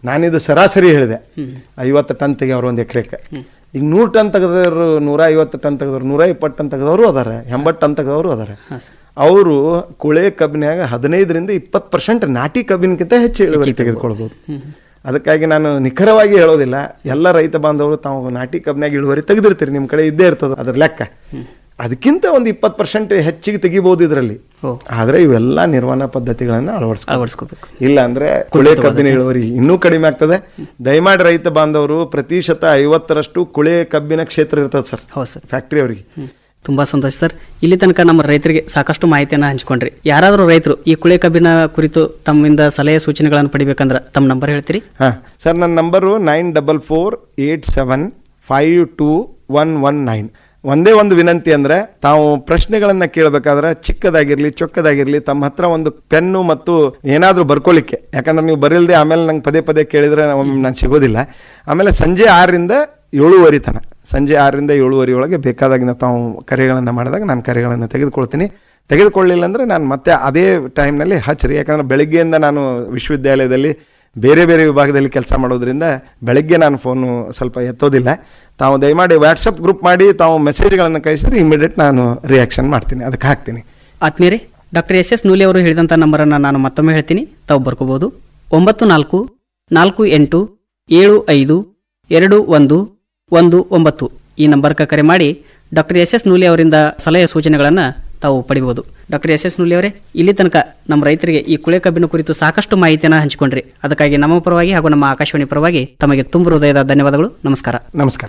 ನಾನಿದು ಸರಾಸರಿ ಹೇಳಿದೆ ಐವತ್ತು ಟನ್ ತೆಗಿಯೋರು ಒಂದು ಎಕರೆಗೆ ಈಗ ನೂರು ಟನ್ ತೆಗೆದವರು ನೂರ ಐವತ್ತು ಟನ್ ತೆಗೆದವ್ರು ನೂರ ಇಪ್ಪತ್ತು ಟನ್ ತೆಗೆದವರು ಅದಾರೆ ಎಂಬತ್ತು ಟನ್ ತೆಗೆದವರು ಅದಾರೆ ಹಾಂ ಸರ್ ಅವರು ಕುಳೆ ಕಬ್ಬಿನಾಗ ಹದಿನೈದರಿಂದ ಇಪ್ಪತ್ತು ಪರ್ಸೆಂಟ್ ನಾಟಿ ಕಬ್ಬಿನಕ್ಕಿಂತ ಹೆಚ್ಚು ಇಳುವರಿ ತೆಗೆದುಕೊಳ್ಬೋದು ಅದಕ್ಕಾಗಿ ನಾನು ನಿಖರವಾಗಿ ಹೇಳೋದಿಲ್ಲ ಎಲ್ಲ ರೈತ ಬಾಂಧವರು ತಾವು ನಾಟಿ ಕಬ್ಬಿನಾಗ ಇಳುವರಿ ತೆಗೆದಿರ್ತೀರಿ ನಿಮ್ಮ ಕಡೆ ಇದ್ದೇ ಇರ್ತದೆ ಅದ್ರ ಲೆಕ್ಕ ಅದಕ್ಕಿಂತ ಒಂದು ಇಪ್ಪತ್ತು ಪರ್ಸೆಂಟ್ ಹೆಚ್ಚಿಗೆ ತೆಗಿಬಹುದು ಇದರಲ್ಲಿ ಓ. ಆದ್ರೆ ಇವೆಲ್ಲ ನಿರ್ವಹಣಾ ಪದ್ಧತಿಗಳನ್ನ ಅಳವಡಿಸ್ಕೊ ಅಳವಡಿಸ್ಕೋಬೇಕು ಇಲ್ಲ ಅಂದ್ರೆ ಕುಳೆ ಕಬ್ಬಿನ ಇಳುವರಿ ಇನ್ನೂ ಕಡಿಮೆ ಆಗ್ತದೆ ದಯಮಾಡಿ ರೈತ ಬಾಂಧವರು ಪ್ರತಿಶತ ಐವತ್ತರಷ್ಟು ಕುಳೆ ಕಬ್ಬಿನ ಕ್ಷೇತ್ರ ಇರ್ತದೆ ಸರ್ ಹೌದು ಸರ್ ಫ್ಯಾಕ್ಟ್ರಿ ಅವರಿಗೆ ತುಂಬಾ ಸಂತೋಷ ಸರ್ ಇಲ್ಲಿ ತನಕ ನಮ್ಮ ರೈತರಿಗೆ ಸಾಕಷ್ಟು ಮಾಹಿತಿಯನ್ನು ಹಂಚ್ಕೊಂಡ್ರಿ ಯಾರಾದರೂ ರೈತರು ಈ ಕುಳೆ ಕಬ್ಬಿನ ಕುರಿತು ತಮ್ಮಿಂದ ಸಲಹೆ ಸೂಚನೆಗಳನ್ನು ಪಡಿಬೇಕಂದ್ರೆ ತಮ್ಮ ನಂಬರ್ ಹೇಳ್ತೀರಿ ಹಾ ಸರ್ ನನ್ನ number nine double four eight seven five two one one nine ಒಂದೇ ಒಂದು ವಿನಂತಿ ಅಂದ್ರೆ ತಾವು ಪ್ರಶ್ನೆಗಳನ್ನ ಕೇಳಬೇಕಾದ್ರೆ ಚಿಕ್ಕದಾಗಿರ್ಲಿ ಚೊಕ್ಕದಾಗಿರ್ಲಿ ತಮ್ಮ ಹತ್ರ ಒಂದು ಪೆನ್ನು ಮತ್ತು ಏನಾದ್ರೂ ಬರ್ಕೊಳ್ಳಿಕ್ಕೆ ಯಾಕಂದ್ರೆ ನೀವು ಬರಿಲ್ದೆ ಆಮೇಲೆ ನಂಗೆ ಪದೇ ಪದೇ ಕೇಳಿದ್ರೆ ಒಮ್ಮೆ ನಂಗೆ ಸಿಗೋದಿಲ್ಲ ಆಮೇಲೆ ಸಂಜೆ ಆರರಿಂದ ಏಳುವರೆ ತನ ಸಂಜೆ ಆರರಿಂದ ಏಳುವರೆ ಒಳಗೆ ಬೇಕಾದಾಗಿನ ತಾವು ಕರೆಗಳನ್ನು ಮಾಡಿದಾಗ ನಾನು ಕರೆಗಳನ್ನು ತೆಗೆದುಕೊಳ್ತೀನಿ ತೆಗೆದುಕೊಳ್ಳಿಲ್ಲ ಅಂದರೆ ನಾನು ಮತ್ತೆ ಅದೇ ಟೈಮ್ನಲ್ಲಿ ಹಚ್ಚಿರಿ ಯಾಕಂದ್ರೆ ಬೆಳಿಗ್ಗೆಯಿಂದ ನಾನು ವಿಶ್ವವಿದ್ಯಾಲಯದಲ್ಲಿ ಬೇರೆ ಬೇರೆ ವಿಭಾಗದಲ್ಲಿ ಕೆಲಸ ಮಾಡೋದ್ರಿಂದ ಬೆಳಗ್ಗೆ ನಾನು ಫೋನು ಸ್ವಲ್ಪ ಎತ್ತೋದಿಲ್ಲ ತಾವು ದಯಮಾಡಿ ವಾಟ್ಸಪ್ ಗ್ರೂಪ್ ಮಾಡಿ ತಾವು ಮೆಸೇಜ್ಗಳನ್ನು ಕಳಿಸಿದ್ರೆ ಇಮಿಡಿಯೇಟ್ ನಾನು ರಿಯಾಕ್ಷನ್ ಮಾಡ್ತೀನಿ ಅದಕ್ಕೆ ಹಾಕ್ತೀನಿ ಆತ್ಮೀಯರೇ ಡಾಕ್ಟರ್ ಎಸ್ ಎಸ್ ನೂಲಿ ಅವರು ಹೇಳಿದಂಥ ನಂಬರನ್ನು ನಾನು ಮತ್ತೊಮ್ಮೆ ಹೇಳ್ತೀನಿ ತಾವು ಬರ್ಕೋಬಹುದು ಒಂಬತ್ತು ನಾಲ್ಕು ನಾಲ್ಕು ಎಂಟು ಏಳು ಐದು ಎರಡು ಒಂದು ಒಂದು ಒಂಬತ್ತು ಈ ನಂಬರ್ಗೆ ಕರೆ ಮಾಡಿ ಡಾಕ್ಟರ್ ಎಸ್ ಎಸ್ ನೂಲಿ ಅವರಿಂದ ಸಲಹೆ ಸೂಚನೆಗಳನ್ನು ತಾವು ಪಡಿಬಹುದು ಡಾಕ್ಟರ್ ಎಸ್ ಎಸ್ ನೂಲಿ ಅವರೇ ಇಲ್ಲಿ ತನಕ ನಮ್ಮ ರೈತರಿಗೆ ಈ ಕುಳೆ ಕಬ್ಬಿನ ಕುರಿತು ಸಾಕಷ್ಟು ಮಾಹಿತಿಯನ್ನು ಹಂಚಿಕೊಂಡ್ರಿ ಅದಕ್ಕಾಗಿ ನಮ್ಮ ಪರವಾಗಿ ಹಾಗೂ ನಮ್ಮ ಆಕಾಶವಾಣಿ ಪರವಾಗಿ ತಮಗೆ ತುಂಬ ಹೃದಯದ ಧನ್ಯವಾದಗಳು ನಮಸ್ಕಾರ ನಮಸ್ಕಾರ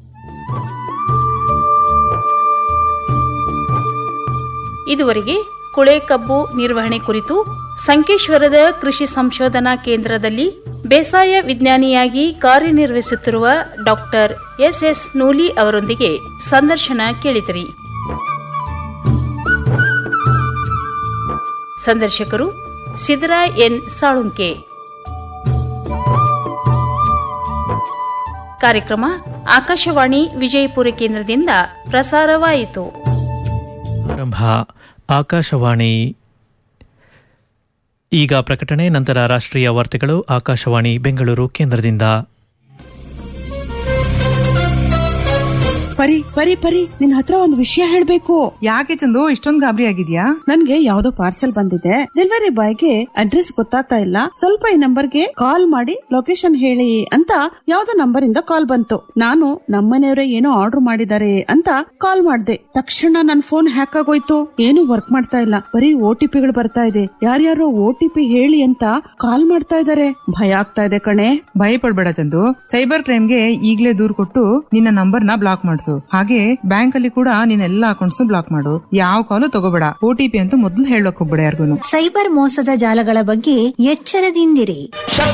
ಇದುವರೆಗೆ ಕುಳೆ ಕಬ್ಬು ನಿರ್ವಹಣೆ ಕುರಿತು ಸಂಕೇಶ್ವರದ ಕೃಷಿ ಸಂಶೋಧನಾ ಕೇಂದ್ರದಲ್ಲಿ ಬೇಸಾಯ ವಿಜ್ಞಾನಿಯಾಗಿ ಕಾರ್ಯನಿರ್ವಹಿಸುತ್ತಿರುವ ಡಾಕ್ಟರ್ ಎಸ್ ಎಸ್ ನೂಲಿ ಅವರೊಂದಿಗೆ ಸಂದರ್ಶನ ಕೇಳಿದಿರಿ ಸಂದರ್ಶಕರು ಸಿದ್ದರಾಯ್ ಎನ್ ಸಾಳುಂಕೆ ಕಾರ್ಯಕ್ರಮ ಆಕಾಶವಾಣಿ ವಿಜಯಪುರ ಕೇಂದ್ರದಿಂದ ಪ್ರಸಾರವಾಯಿತು ಆರಂಭ ಆಕಾಶವಾಣಿ ಈಗ ಪ್ರಕಟಣೆ ನಂತರ ರಾಷ್ಟ್ರೀಯ ವಾರ್ತೆಗಳು ಆಕಾಶವಾಣಿ ಬೆಂಗಳೂರು ಕೇಂದ್ರದಿಂದ ಪರಿ ಪರಿ ಪರಿ ನಿನ್ ಹತ್ರ ಒಂದು ವಿಷಯ ಹೇಳ್ಬೇಕು ಯಾಕೆ ಚಂದು ಇಷ್ಟೊಂದು ಗಾಬರಿ ಆಗಿದ್ಯಾ ನನ್ಗೆ ಯಾವ್ದೋ ಪಾರ್ಸೆಲ್ ಬಂದಿದೆ ಡೆಲಿವರಿ ಬಾಯ್ಗೆ ಅಡ್ರೆಸ್ ಗೊತ್ತಾಗ್ತಾ ಇಲ್ಲ ಸ್ವಲ್ಪ ಈ ನಂಬರ್ಗೆ ಕಾಲ್ ಮಾಡಿ ಲೊಕೇಶನ್ ಹೇಳಿ ಅಂತ ಯಾವ್ದೋ ನಂಬರ್ ಇಂದ ಕಾಲ್ ಬಂತು ನಾನು ನಮ್ಮನೆಯವರೇ ಏನೋ ಆರ್ಡರ್ ಮಾಡಿದ್ದಾರೆ ಅಂತ ಕಾಲ್ ಮಾಡ್ದೆ ತಕ್ಷಣ ನನ್ ಫೋನ್ ಹ್ಯಾಕ್ ಆಗೋಯ್ತು ಏನು ವರ್ಕ್ ಮಾಡ್ತಾ ಇಲ್ಲ ಬರೀ ಓ ಟಿ ಪಿಗಳು ಬರ್ತಾ ಇದೆ ಯಾರ್ಯಾರೋ ಓ ಟಿ ಪಿ ಹೇಳಿ ಅಂತ ಕಾಲ್ ಮಾಡ್ತಾ ಇದಾರೆ ಭಯ ಆಗ್ತಾ ಇದೆ ಕಣೆ ಭಯ ಪಡ್ಬೇಡ ಚಂದು ಸೈಬರ್ ಕ್ರೈಮ್ಗೆ ಈಗ್ಲೇ ದೂರ್ ಕೊಟ್ಟು ನಿನ್ನ ನಂಬರ್ ನ ಬ್ಲಾಕ್ ಮಾಡಿಸು ಹಾಗೆ ಬ್ಯಾಂಕ್ ಅಲ್ಲಿ ಕೂಡ ನಿನ್ನ ಎಲ್ಲಾ ಅಕೌಂಟ್ಸ್ ಬ್ಲಾಕ್ ಮಾಡು ಯಾವ ಕಾಲು ತಗೋಬೇಡ ಒ ಟಿ ಪಿ ಅಂತ ಮೊದಲು ಹೇಳಕ್ ಹೋಗ್ಬೇಡ ಯಾರಿಗೂ ಸೈಬರ್ ಮೋಸದ ಜಾಲಗಳ ಬಗ್ಗೆ ಎಚ್ಚರದಿಂದಿರಿ